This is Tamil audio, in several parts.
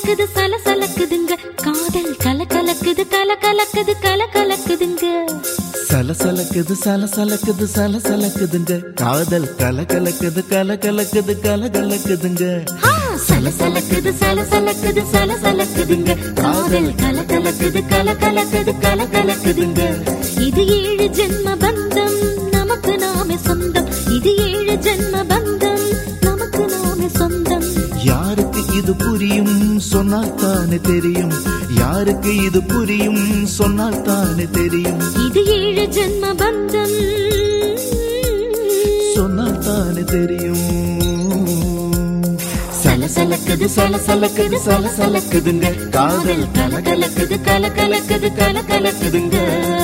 சலசலக்குது சலசலக்குதுங்க காதல் கலகலக்குது கலகலக்குது கலகலக்குதுங்க சலசலக்குது சலசலக்குது சலசலக்குதுங்க காதல் கலகலக்குது கலகலக்குது கலகலக்குதுங்க ஆ, சலசலக்குது சலசலக்குது சலசலக்குதுங்க காதல் கலகலக்குது கலகலக்குது கலகலக்குதுங்க இது ஏழு ஜென்ம பந்தம் நமக்கு நாமே சொந்தம் இது ஏழு ஜென்ம பந்தம் நமக்கு நாமே சொந்தம் யாருக்கு இது புரியும் சொன்னால் தானே தெரியும் யாருக்கு இது புரியும் சொன்னால் தானே தெரியும் இது ஏழு ஜென்ம பந்தம் சொன்னால் தானே தெரியும் சலசலக்குது சலசலக்குது சலசலக்குதுங்க காதல் கலகலக்குது கலகலக்குது கலகலக்குதுங்க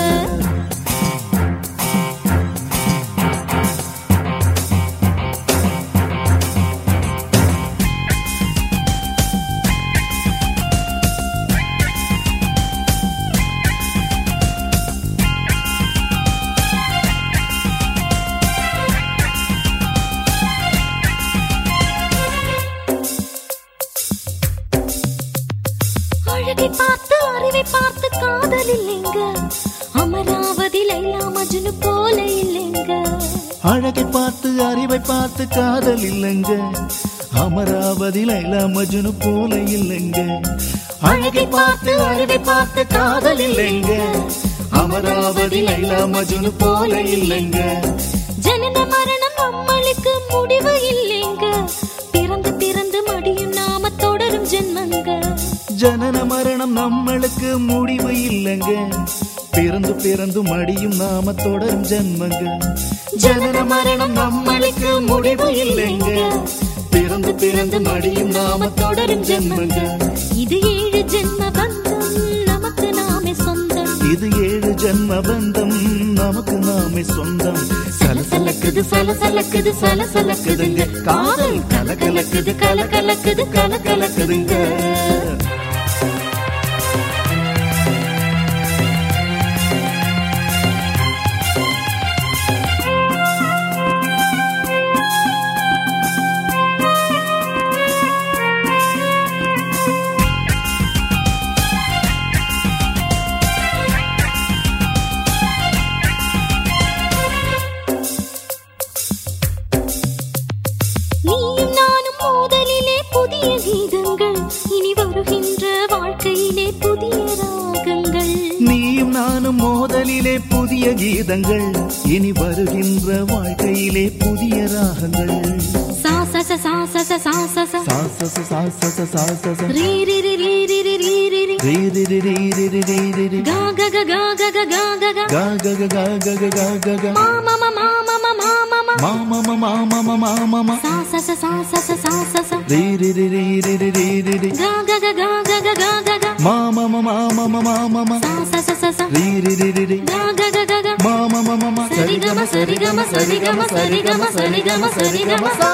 அழகை பார்த்து அறிவை பார்த்து காதல் இல்லைங்க அமராவதி லைலா மஜ்னு போல இல்லைங்க அழகை பார்த்து அறிவை பார்த்து காதல் இல்லைங்க அமராவதி லைலா மஜ்னு போல இல்லைங்க அழகை பார்த்து அறிவை பார்த்து காதல் இல்லைங்க அமராவதி லைலா மஜ்னு போல இல்லைங்க ஜனன மரணம் நம்மளுக்கு முடிவு இல்லைங்க பிறந்து பிறந்து மடியும் நாம தொடரும் ஜென்மங்க ஜனன மரணம் நம்மளுக்கு முடிவு இல்லைங்க பிறந்து பிறந்து மடியும் நாம தொடரும் ஜென்மங்க ஜனன மரணம் நம்மளுக்கு முடிவு இல்லைங்க பிறந்து பிறந்து மடியும் நாம தொடரும் ஜென்மங்க இது ஏழு ஜென்ம பந்தம் நமக்கு நாமே சொந்தம் இது ஏழு ஜென்ம பந்தம் நமக்கு நாமே சொந்தம் சலசலக்குது சலசலக்குது சலசலக்குதுங்க காதல் கலகலக்குது கலகலக்குது கலகலக்குதுங்க நீயும் நானும் மோதலிலே புதிய கீதங்கள் இனி வருகின்ற வாழ்க்கையிலே புதிய ராகங்கள் நீயும் நானும் மோதலிலே புதிய கீதங்கள் இனி வருகின்ற வாழ்க்கையிலே புதிய ராகங்கள் சாசச சாசச சாசச சாசச சாசச சாசச ரீ ரி ரி ரீ ரி ரி ரீ ரி ரி ரீ ரி ரி ரீ ரி ரி ரீ ரி ரி கா க க கா க க கா க க கா க க கா க க கா க க மா ம ம மா ம ம மா ம ம மா ம ம மா ம ம மா ம ம சாசச சாசச சாசச ரீ ரி ரி ரீ ரி ரி ரீ ரி ரி கா க க கா க க கா க க மா ம ம மா ம ம மா ம ம சாசச சச ரீ ரி ரி ரி ரி கா க க க க மா ம ம ம ம சரிகம சரிகம சரிகம சரிகம சரிகம சரிகம சா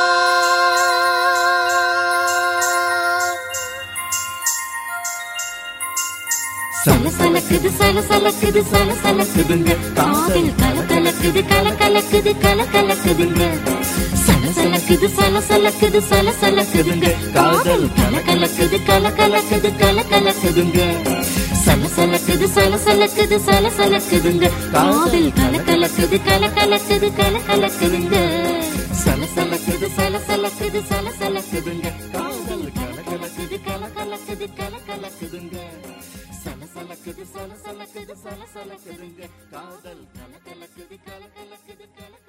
சலசலக்குது சலசலக்குது சலசலக்குதுங்க காதல் கலகலக்குது கலகலக்குது கலகலக்குதுங்க சலசலக்குது சலசலக்குது சலசலக்குதுங்க காதல் கலகலக்குது கலகலக்குது கலகலக்குதுங்க சலசலக்குது சலசலக்குது சலசலக்குதுங்க காதல் கலகலக்குது கலகலக்குது கலகலக்குதுங்க சலசலக்குது சலசலக்குது சலசலக்குதுங்க காதல் கலகலக்குது கலகலக்குது கலகலக்குதுங்க சலசலக்குது சலசலக்குது சலசலக்குதுங்க காதல் கலகலக்குது கலகலக்குது கலகலக்குது